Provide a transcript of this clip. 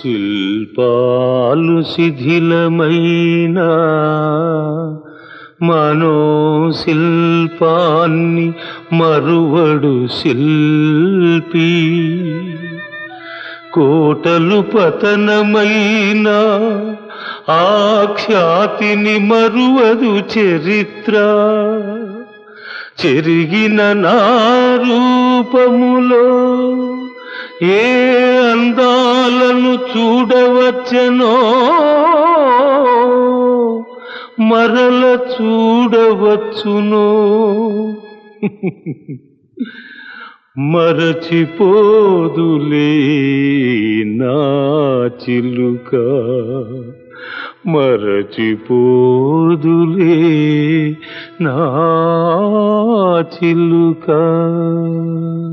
శిల్పాలు శిథిలమైన మనోశిల్పాన్ని మరువడు శిల్పి కోటలు పతనమైన ఆ ఖ్యాతిని మరువదు చరిత్ర చెరిగిన నా రూపములో ఏ అందాలను చూడవచ్చనో మరల చూడవచ్చునో మరచిపోదులే నా చిలుక మరచిపోదులే నా చిలుక